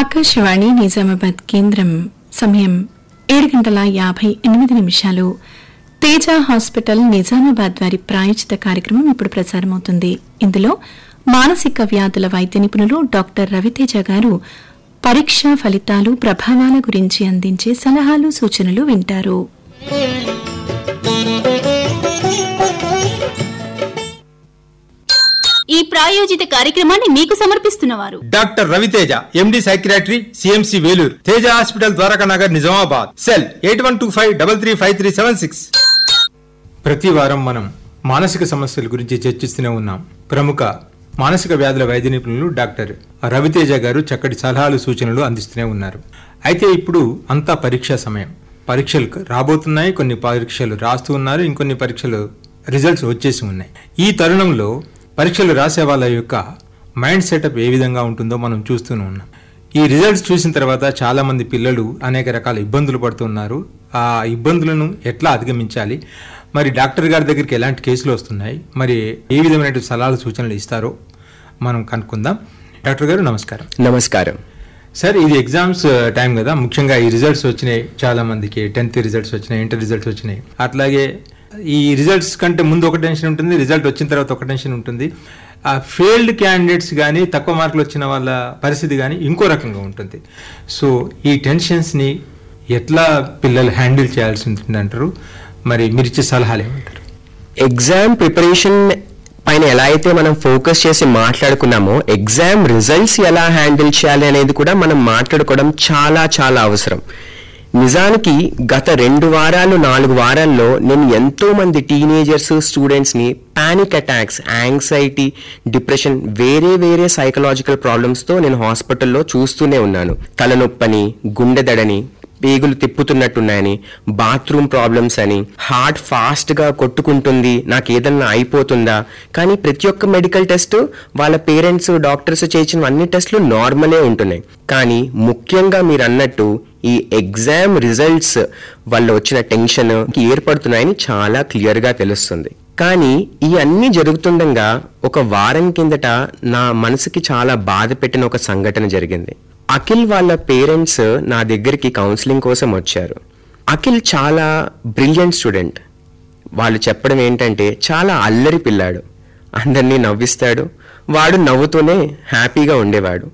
ఆకాశవాణి నిజామాబాద్ కేంద్రం సమయం ఏడు గంటల యాభై ఎనిమిది నిమిషాలు తేజ హాస్పిటల్ నిజామాబాద్ వారి ప్రాయోజిత కార్యక్రమం ఇప్పుడు ప్రసారమవుతుంది ఇందులో మానసిక వ్యాధుల వైద్య నిపుణులు డాక్టర్ రవితేజ గారు పరీక్ష ఫలితాలు ప్రభావాల గురించి అందించే సలహాలు సూచనలు వింటారు ఈ ప్రాయోజిత కార్యక్రమాన్ని మీకు సమర్పిస్తున్నవారు doctor Raviteja MD psychiatry CMC Vellore Teja hospital Dwaraka Nagar Nizamabad cell eight one two five double three five three seven six ప్రతి వారం మనం మానసిక సమస్యల గురించి చర్చిస్తూనే ఉన్నాం ప్రముఖ మానసిక వ్యాధుల వైద్య నిపుణులు డాక్టర్ రవితేజ గారు చక్కటి సలహాలు సూచనలు అందిస్తూనే ఉన్నారు అయితే ఇప్పుడు అంతా పరీక్షా సమయం పరీక్షలు రాబోతున్నాయి కొన్ని పరీక్షలు రాస్తూ ఉన్నారు ఇంకొన్ని పరీక్షలు రిజల్ట్స్ వచ్చేసి ఉన్నాయి ఈ తరుణంలో పరీక్షలు రాసే వాళ్ళ యొక్క మైండ్ సెటప్ ఏ విధంగా ఉంటుందో మనం చూస్తూనే ఉన్నాం ఈ రిజల్ట్స్ చూసిన తర్వాత చాలా మంది పిల్లలు అనేక రకాల ఇబ్బందులు పడుతున్నారు ఆ ఇబ్బందులను ఎట్లా అధిగమించాలి మరి డాక్టర్ గారి దగ్గరికి ఎలాంటి కేసులు వస్తున్నాయి మరి ఏ విధమైన సలహాలు సూచనలు ఇస్తారో మనం కనుక్కుందాం డాక్టర్ గారు నమస్కారం నమస్కారం సార్ ఇది ఎగ్జామ్స్ టైం కదా ముఖ్యంగా ఈ రిజల్ట్స్ వచ్చినాయి చాలా మందికి టెన్త్ రిజల్ట్స్ వచ్చినాయి ఇంటర్ రిజల్ట్స్ వచ్చినాయి అట్లాగే ఈ రిజల్ట్స్ కంటే ముందు ఒక టెన్షన్ ఉంటుంది రిజల్ట్ వచ్చిన తర్వాత ఒక టెన్షన్ ఉంటుంది ఆ ఫెయిల్డ్ క్యాండిడేట్స్ కానీ తక్కువ మార్కులు వచ్చిన వాళ్ళ పరిస్థితి కానీ ఇంకో రకంగా ఉంటుంది సో ఈ టెన్షన్స్ని ఎట్లా పిల్లలు హ్యాండిల్ చేయాల్సి ఉంటుంది అంటారు మరి మీరు ఇచ్చే సలహాలు ఏమంటారు ఎగ్జామ్ ప్రిపరేషన్ పైన ఎలా అయితే మనం ఫోకస్ చేసి మాట్లాడుకున్నామో ఎగ్జామ్ రిజల్ట్స్ ఎలా హ్యాండిల్ చేయాలి అనేది కూడా మనం మాట్లాడుకోవడం చాలా చాలా అవసరం నిజానికి గత రెండు వారాలు నాలుగు వారాల్లో నేను ఎంతో మంది టీనేజర్స్ స్టూడెంట్స్ ని పానిక్ అటాక్స్ యాంగ్జైటీ డిప్రెషన్ వేరే వేరే సైకలాజికల్ ప్రాబ్లమ్స్ తో నేను హాస్పిటల్లో చూస్తూనే ఉన్నాను తలనొప్పని గుండె దడని పేగులు తిప్పుతున్నట్టున్నాయని బాత్రూమ్ ప్రాబ్లమ్స్ అని హార్ట్ ఫాస్ట్ గా కొట్టుకుంటుంది నాకు ఏదన్నా అయిపోతుందా కానీ ప్రతి ఒక్క మెడికల్ టెస్ట్ వాళ్ళ పేరెంట్స్ డాక్టర్స్ చేసిన అన్ని టెస్టులు నార్మలే ఉంటున్నాయి కానీ ముఖ్యంగా మీరు అన్నట్టు ఈ ఎగ్జామ్ రిజల్ట్స్ వల్ల వచ్చిన టెన్షన్ ఏర్పడుతున్నాయని చాలా క్లియర్ గా తెలుస్తుంది కానీ ఈ అన్ని జరుగుతుండగా ఒక వారం కిందట నా మనసుకి చాలా బాధ పెట్టిన ఒక సంఘటన జరిగింది అఖిల్ వాళ్ళ పేరెంట్స్ నా దగ్గరికి కౌన్సిలింగ్ కోసం వచ్చారు అఖిల్ చాలా బ్రిలియంట్ స్టూడెంట్ వాళ్ళు చెప్పడం ఏంటంటే చాలా అల్లరి పిల్లాడు అందరినీ నవ్విస్తాడు వాడు నవ్వుతూనే హ్యాపీగా ఉండేవాడు